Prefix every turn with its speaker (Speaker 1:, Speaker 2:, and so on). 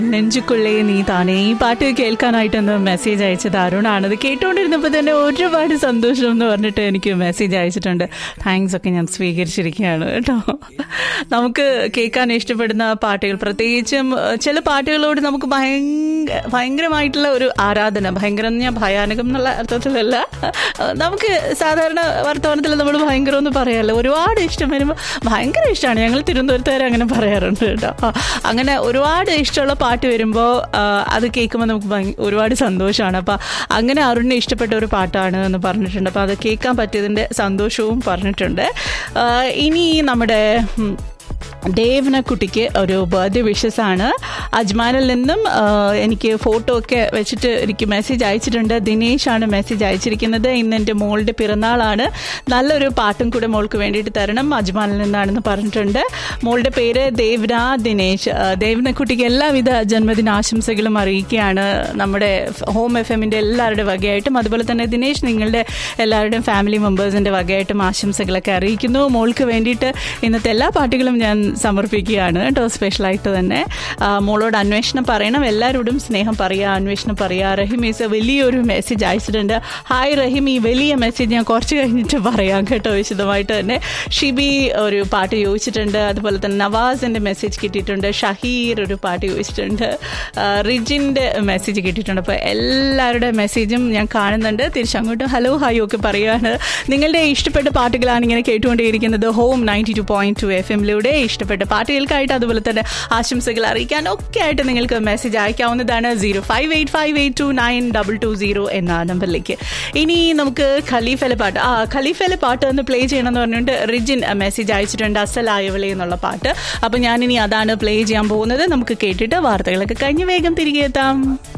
Speaker 1: നെഞ്ചുക്കുള്ളേ നീ താനേ ഈ പാട്ട് കേൾക്കാനായിട്ടൊന്ന് മെസ്സേജ് അയച്ചത് അരുണാണ് ഇത് കേട്ടുകൊണ്ടിരുന്നപ്പോൾ തന്നെ ഒരുപാട് സന്തോഷം എന്ന് പറഞ്ഞിട്ട് എനിക്ക് മെസ്സേജ് അയച്ചിട്ടുണ്ട് താങ്ക്സ് ഒക്കെ ഞാൻ സ്വീകരിച്ചിരിക്കുകയാണ് കേട്ടോ നമുക്ക് കേൾക്കാൻ ഇഷ്ടപ്പെടുന്ന പാട്ടുകൾ പ്രത്യേകിച്ചും ഏഹ്, ചില പാട്ടുകളോട് നമുക്ക് ഭയങ്കര ഭയങ്കരമായിട്ടുള്ള ഒരു ആരാധന ഭയങ്കരം എന്ന് ഞാൻ ഭയാനകം എന്നുള്ള അർത്ഥത്തിലല്ല ഏഹ്, നമുക്ക് സാധാരണ വർത്തമാനത്തിൽ നമ്മൾ ഭയങ്കരം എന്ന് പറയാമല്ലോ ഒരുപാട് ഇഷ്ടം വരുമ്പോൾ ഭയങ്കര ഇഷ്ടമാണ് ഞങ്ങൾ തിരുവനന്തപുരത്തുകാർ അങ്ങനെ പറയാറുണ്ട് കേട്ടോ ആ, അങ്ങനെ ഒരുപാട് ഇഷ്ടമുള്ള പാട്ട് വരുമ്പോൾ അത് കേൾക്കുമ്പോൾ നമുക്ക് ഭയ- ഒരുപാട് സന്തോഷമാണ് അപ്പോൾ അങ്ങനെ അരുണിന് ഇഷ്ടപ്പെട്ട ഒരു പാട്ടാണ് എന്ന് പറഞ്ഞിട്ടുണ്ട് അപ്പോൾ അത് കേൾക്കാൻ പറ്റിയതിൻ്റെ സന്തോഷവും പറഞ്ഞിട്ടുണ്ട് ആ, ഇനി നമ്മുടെ ഉം, ദേവന കുട്ടിക്ക് ഒരു ബർത്ത്ഡേ വിഷസ് ആണ് അജ്മാനിൽ നിന്നും ആ, എനിക്ക് ഫോട്ടോ ഒക്കെ വെച്ചിട്ട് എനിക്ക് മെസ്സേജ് അയച്ചിട്ടുണ്ട് ദിനേശ് ആണ് മെസ്സേജ് അയച്ചിരിക്കുന്നത് ഇന്ന് എൻ്റെ മോളുടെ പിറന്നാളാണ് നല്ലൊരു പാട്ടും കൂടെ മോൾക്ക് വേണ്ടിയിട്ട് തരണം അജ്മാനിൽ നിന്നാണെന്ന് പറഞ്ഞിട്ടുണ്ട് മോളുടെ പേര് ദേവന ദിനേശ് ആ, ദേവന കുട്ടിക്ക് എല്ലാവിധ ജന്മദിനാശംസകളും അറിയിക്കുകയാണ് നമ്മുടെ ഹോം എഫ് എമ്മിൻ്റെ എല്ലാവരുടെ വകയായിട്ടും അതുപോലെ തന്നെ ദിനേശ് നിങ്ങളുടെ എല്ലാവരുടെയും ഫാമിലി മെമ്പേഴ്സിൻ്റെ വകയായിട്ടും ആശംസകളൊക്കെ അറിയിക്കുന്നു മോൾക്ക് വേണ്ടിയിട്ട് ഇന്നത്തെ എല്ലാ പാട്ടുകളും ഞാൻ സമർപ്പിക്കുകയാണ് കേട്ടോ സ്പെഷ്യലായിട്ട് തന്നെ ആ, മോളോട് അന്വേഷണം പറയണം എല്ലാവരോടും സ്നേഹം പറയുക അന്വേഷണം പറയുക റഹിമീസ് വലിയൊരു മെസ്സേജ് അയച്ചിട്ടുണ്ട് ഹായ് റഹിം ഈ വലിയ മെസ്സേജ് ഞാൻ കുറച്ച് കഴിഞ്ഞിട്ട് പറയാം കേട്ടോ വിശദമായിട്ട് തന്നെ ഷിബി ഒരു പാട്ട് ചോദിച്ചിട്ടുണ്ട് അതുപോലെ തന്നെ നവാസിൻ്റെ മെസ്സേജ് കിട്ടിയിട്ടുണ്ട് ഷഹീർ ഒരു പാട്ട് ചോദിച്ചിട്ടുണ്ട് ആ, റിജിൻ്റെ മെസ്സേജ് കിട്ടിയിട്ടുണ്ട് അപ്പോൾ എല്ലാവരുടെ മെസ്സേജും ഞാൻ കാണുന്നുണ്ട് തിരിച്ചങ്ങോട്ടും ഹലോ ഹായ് ഒക്കെ പറയുകയാണ് നിങ്ങളുടെ ഇഷ്ടപ്പെട്ട പാട്ടുകളാണ് ഇങ്ങനെ കേട്ടുകൊണ്ടേയിരിക്കുന്നത് home ninety two point two F എമ്മിലൂടെ ഇഷ്ടപ്പെട്ട പാട്ടുകൾക്കായിട്ട് അതുപോലെ തന്നെ ആശംസകൾ അറിയിക്കാൻ ഒക്കെ ആയിട്ട് നിങ്ങൾക്ക് മെസ്സേജ് അയക്കാവുന്നതാണ് zero five eight five eight two nine double two zero എന്ന നമ്പറിലേക്ക് ഇനി നമുക്ക് ഖലീഫയിലെ പാട്ട് ആ ഖലീഫയിലെ പാട്ട് ഒന്ന് പ്ലേ ചെയ്യണമെന്ന് പറഞ്ഞുകൊണ്ട് റിജിൻ മെസ്സേജ് അയച്ചിട്ടുണ്ട് അസലായവളെ എന്നുള്ള പാട്ട് അപ്പോൾ ഞാനിനി അതാണ് പ്ലേ ചെയ്യാൻ പോകുന്നത് നമുക്ക് കേട്ടിട്ട് വാർത്തകളൊക്കെ കഴിഞ്ഞ് വേഗം തിരികെ എത്താം